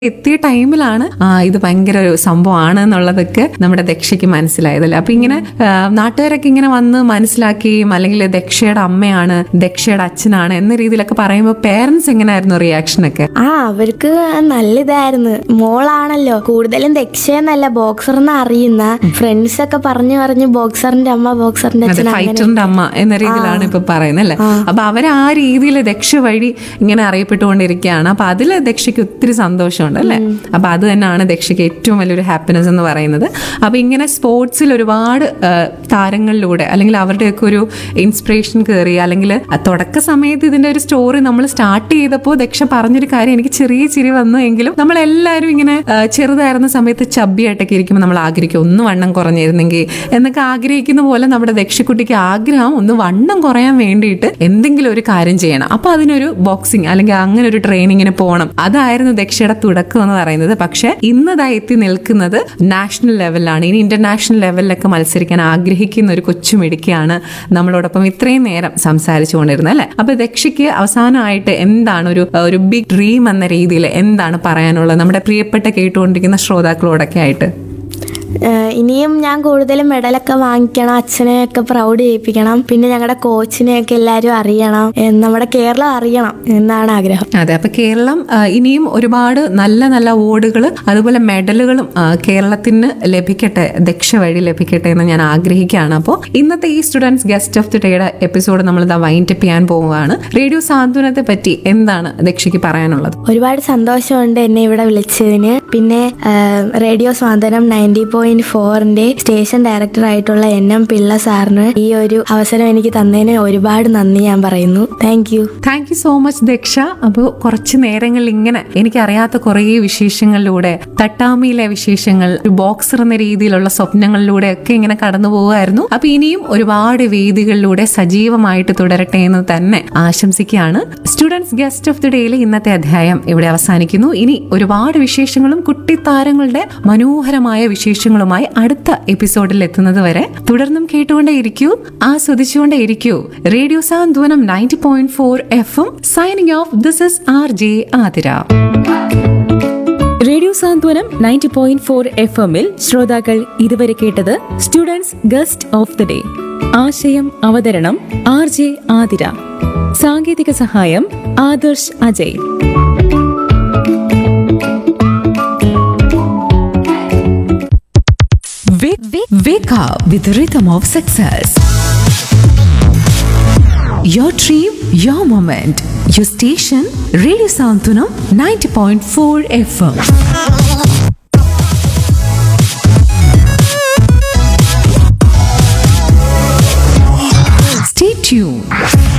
എത്തിയ ടൈമിലാണ് ആ ഇത് ഭയങ്കര ഒരു സംഭവമാണ് എന്നുള്ളതൊക്കെ നമ്മുടെ ദക്ഷയ്ക്ക് മനസ്സിലായതല്ലേ അപ്പൊ ഇങ്ങനെ ആ, നാട്ടുകാരൊക്കെ ഇങ്ങനെ വന്ന് മനസ്സിലാക്കുകയും അല്ലെങ്കിൽ ദക്ഷയുടെ അമ്മയാണ് ദക്ഷയുടെ അച്ഛനാണ് എന്ന രീതിയിലൊക്കെ പറയുമ്പോൾ പേരൻസ് എങ്ങനെയായിരുന്നു റിയാക്ഷൻ ഒക്കെ ആ അവർക്ക് നല്ല ഇതായിരുന്നു മോളാണല്ലോ കൂടുതലും ദക്ഷയെന്നല്ല ബോക്സർ എന്ന് അറിയുന്ന ഫ്രണ്ട്സ് ഒക്കെ പറഞ്ഞു പറഞ്ഞു ബോക്സറിന്റെ അമ്മ ബോക്സറിന്റെ അതെ അച്ഛൻ അങ്ങനെ ഫൈറ്ററിന്റെ അമ്മ എന്ന രീതിയിലാണ് ഇപ്പൊ പറയുന്നത് അല്ലേ അപ്പൊ അവർ ആ രീതിയിൽ ദക്ഷ വഴി ഇങ്ങനെ അറിയപ്പെട്ടുകൊണ്ടിരിക്കുകയാണ് അപ്പൊ അതിൽ ദക്ഷയ്ക്ക് ഒത്തിരി സന്തോഷമുണ്ട് അല്ലേ അപ്പൊ അത് തന്നെയാണ് ദക്ഷയ്ക്ക് ഏറ്റവും വലിയൊരു ഹാപ്പിനെസ് എന്ന് പറയുന്നത് അപ്പൊ ഇങ്ങനെ സ്പോർട്സിൽ ഒരുപാട് ആ, താരങ്ങളിലൂടെ അല്ലെങ്കിൽ അവരുടെയൊക്കെ ഒരു ഇൻസ്പിറേഷൻ കയറി അല്ലെങ്കിൽ ആ തുടക്ക സമയത്ത് ഇതിന്റെ ഒരു സ്റ്റോറി നമ്മൾ സ്റ്റാർട്ട് ചെയ്തപ്പോൾ ദക്ഷ പറഞ്ഞൊരു കാര്യം എനിക്ക് ചെറിയ ചിരി വന്നു എങ്കിലും നമ്മൾ എല്ലാവരും ഇങ്ങനെ ആ, ചെറുതായിരുന്ന സമയത്ത് ചബ്ബിയായിട്ടൊക്കെ ഇരിക്കുമ്പോൾ നമ്മൾ ആഗ്രഹിക്കും ഒന്ന് വണ്ണം കുറഞ്ഞിരുന്നെങ്കിൽ എന്നൊക്കെ ആഗ്രഹിക്കുന്ന പോലെ നമ്മുടെ ദക്ഷക്കുട്ടിക്ക് ആഗ്രഹം ഒന്ന് വണ്ണം കുറയാൻ വേണ്ടിയിട്ട് എന്തെങ്കിലും ഒരു കാര്യം ചെയ്യണം അപ്പൊ അതിനൊരു ബോക്സിങ് അല്ലെങ്കിൽ അങ്ങനെ ഒരു ട്രെയിനിങ്ങിന് പോകണം അതായിരുന്നു ദക്ഷയുടെ തുടക്കം എന്ന് പറയുന്നത് പക്ഷെ ഇന്നതാ എത്തി നിൽക്കുന്നത് നാഷണൽ ലെവലിലാണ് ഇനി ഇന്റർനാഷണൽ ലെവലിലൊക്കെ മത്സരിക്കാൻ ആഗ്രഹിക്കുന്ന ഒരു കൊച്ചുമിടുക്കിയാണ് നമ്മളോടൊപ്പം ഇത്രയും നേരം സംസാരിച്ചു കൊണ്ടിരുന്നത് അല്ലെ അപ്പൊ ദക്ഷയ്ക്ക് അവസാനമായിട്ട് എന്താണ് ഒരു ഒരു ബിഗ് ഡ്രീം എന്ന രീതിയിൽ എന്താണ് പറയാനുള്ളത് നമ്മുടെ പ്രിയപ്പെട്ട കേട്ടുകൊണ്ടിരിക്കുന്ന ശ്രോതാക്കളോടൊക്കെ ആയിട്ട് ഏഹ് ഇനിയും ഞാൻ കൂടുതലും മെഡലൊക്കെ വാങ്ങിക്കണം അച്ഛനെയൊക്കെ പ്രൗഡ് ചെയ്യിപ്പിക്കണം പിന്നെ ഞങ്ങളുടെ കോച്ചിനെയൊക്കെ എല്ലാവരും അറിയണം ഏഹ് നമ്മുടെ കേരളം അറിയണം എന്നാണ് ആഗ്രഹം അതെ അപ്പൊ കേരളം ആ, ഇനിയും ഒരുപാട് നല്ല നല്ല അവാർഡുകൾ അതുപോലെ മെഡലുകളും ആ, കേരളത്തിന് ലഭിക്കട്ടെ ദക്ഷ വഴി ലഭിക്കട്ടെ എന്ന് ഞാൻ ആഗ്രഹിക്കുകയാണ് അപ്പോൾ ഇന്നത്തെ ഈ സ്റ്റുഡൻസ് ഗസ്റ്റ് ഓഫ് ദി ഡേയുടെ എപ്പിസോഡ് നമ്മൾ ഇതാ വൈൻഡപ്പ് ചെയ്യാൻ പോവുകയാണ് റേഡിയോ സാന്ത്വനത്തെ പറ്റി എന്താണ് ദക്ഷയ്ക്ക് പറയാനുള്ളത് ഒരുപാട് സന്തോഷമുണ്ട് എന്നെ ഇവിടെ വിളിച്ചതിന് പിന്നെ ഏഹ് റേഡിയോ സ്വാതന്ത്ര്യം നയൻറ്റി പോയിന്റ് ഫോറിന്റെ സ്റ്റേഷൻ ഡയറക്ടർ ആയിട്ടുള്ള എൻ എം പിള്ള സാറിന് ഈ ഒരു അവസരം എനിക്ക് തന്നതിന് ഒരുപാട് നന്ദി ഞാൻ പറയുന്നു thank you thank you so much Daksha അപ്പോൾ കുറച്ച് നേരങ്ങളിൽ ഇങ്ങനെ എനിക്കറിയാത്ത കുറേ വിശേഷങ്ങളിലൂടെ തട്ടാമിയിലെ വിശേഷങ്ങൾ ഒരു ബോക്സർ എന്ന രീതിയിലുള്ള സ്വപ്നങ്ങളിലൂടെ ഒക്കെ ഇങ്ങനെ കടന്നു പോവുമായിരുന്നു അപ്പൊ ഇനിയും ഒരുപാട് വേദികളിലൂടെ സജീവമായിട്ട് തുടരട്ടെ എന്ന് തന്നെ ആശംസിക്കുകയാണ് സ്റ്റുഡൻസ് ഗസ്റ്റ് ഓഫ് ദി ഡേയിലെ ഇന്നത്തെ അധ്യായം ഇവിടെ അവസാനിക്കുന്നു ഇനി ഒരുപാട് വിശേഷങ്ങളും കുട്ടിത്താരങ്ങളുടെ മനോഹരമായ വിശേഷങ്ങളുമായി അടുത്ത എപ്പിസോഡിൽ എത്തുന്നത് വരെ തുടർന്നും കേട്ടുകൊണ്ടേ ഇരിക്കൂ ആസ്വദിച്ചുകൊണ്ടേ ഇരിക്കൂ radio Santhwanam ninety point four F M signing off this is R J Athira radio Santhwanam ninety point four F എമ്മിൽ ശ്രോതാക്കൾ ഇതുവരെ കേട്ടത് students guest of the day ആശയം അവതരണം ആർ ജെ ആതിര സാങ്കേതിക സഹായം Adarsh Ajay Wake, wake, wake up with the rhythm of success. Your dream, your moment. Your station, Radio Santunam 90.4 FM. Stay tuned.